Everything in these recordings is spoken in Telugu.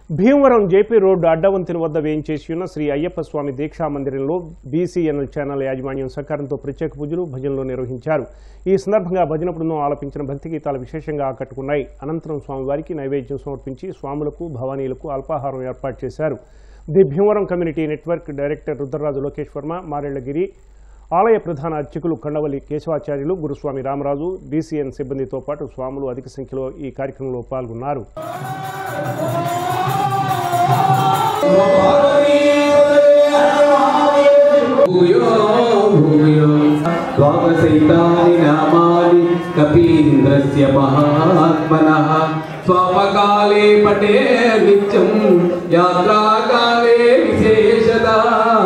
భీమవరం జేపీ రోడ్డు అడ్డవంతిన వద్ద వేయించేసి ఉన్న శ్రీ అయ్యప్ప స్వామి దీక్షా మందిరంలో బీసీఎన్ఎల్ ఛానల్ యాజమాన్యం సహకారంతో ప్రత్యేక పూజలు భజనలు నిర్వహించారు ఈ సందర్భంగా భజన బృందం ఆలపించిన భక్తి గీతాలు విశేషంగా ఆకట్టుకున్నాయి అనంతరం స్వామివారికి నైవేద్యం సమర్పించి స్వాములకు భవానీలకు అల్పాహారం ఏర్పాటు చేశారు the Bhimavaram community network director Rudraraju Lokesh Varma మారెళ్లగిరి ఆలయ ప్రధాన అర్చకులు కండవల్లి కేశవాచార్యులు గురుస్వామి రామరాజు డీసీఎన్ సిబ్బందితో పాటు స్వాములు అధిక సంఖ్యలో ఈ కార్యక్రమంలో పాల్గొన్నారు భూయో భూయో ద్వామసైతాని నామాని కపీంద్రస్య మహాత్మనః స్వాపకాలే పటే నిత్యం యాత్రాకాలే విశేషదా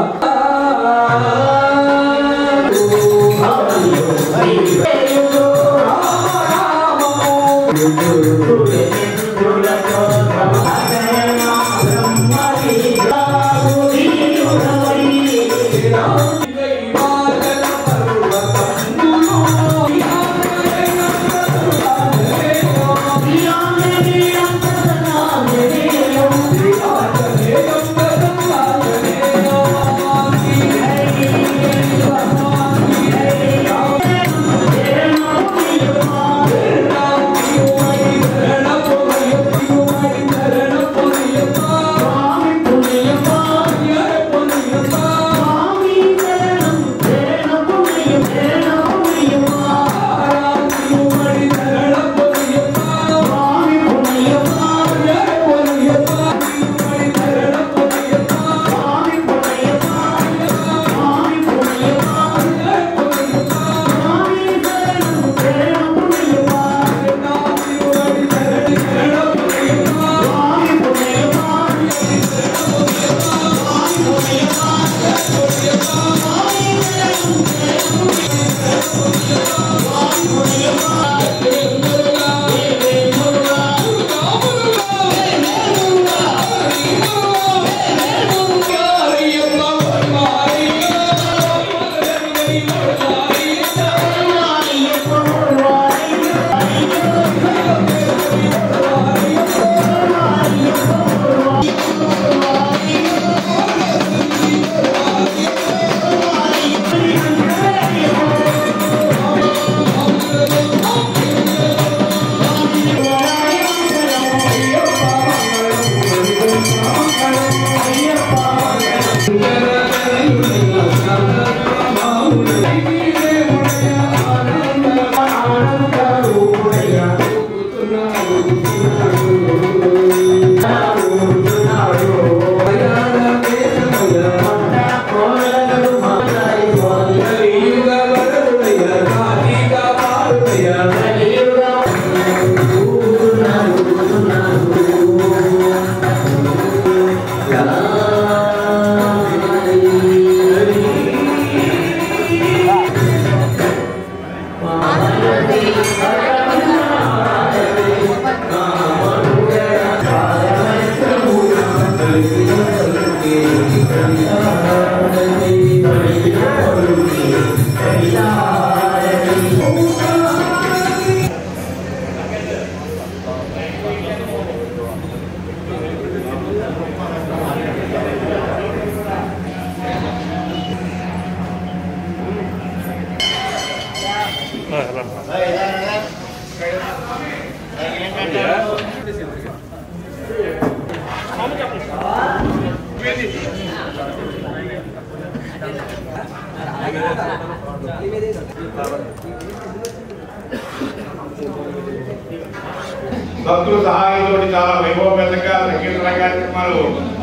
భక్తుల సహాయంతో చాలా వైభవపేతంగా సంకీర్తన కార్యక్రమాలు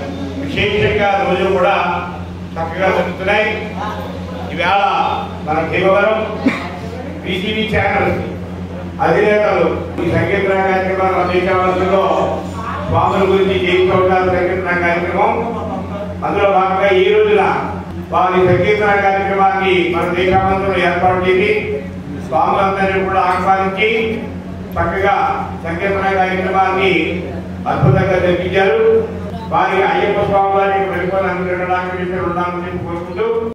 విశేషంగా రోజు కూడా చక్కగా జరుగుతున్నాయి ఈవేళ మన భీమవరం బీసీబీ ఛానల్ అధినేతలు ఈ సంకీర్తన కార్యక్రమాలు అందించవలసిందో స్వాముల గురించి చేయించవలసిన సంకీర్తన కార్యక్రమం అందులో భాగంగా ఈ రోజున వారి సంకీర్తన కార్యక్రమాన్ని మన దేశామంతరం ఏర్పాటు చేసి స్వాములందరినీ కూడా ఆహ్వానించి చక్కగా సంకీర్తన కార్యక్రమాన్ని అద్భుతంగా జరిపించారు వారి అయ్యప్ప స్వామి వారికి పరిపాలన అందజేయడానికి ఉండాలని కోరుకుంటూ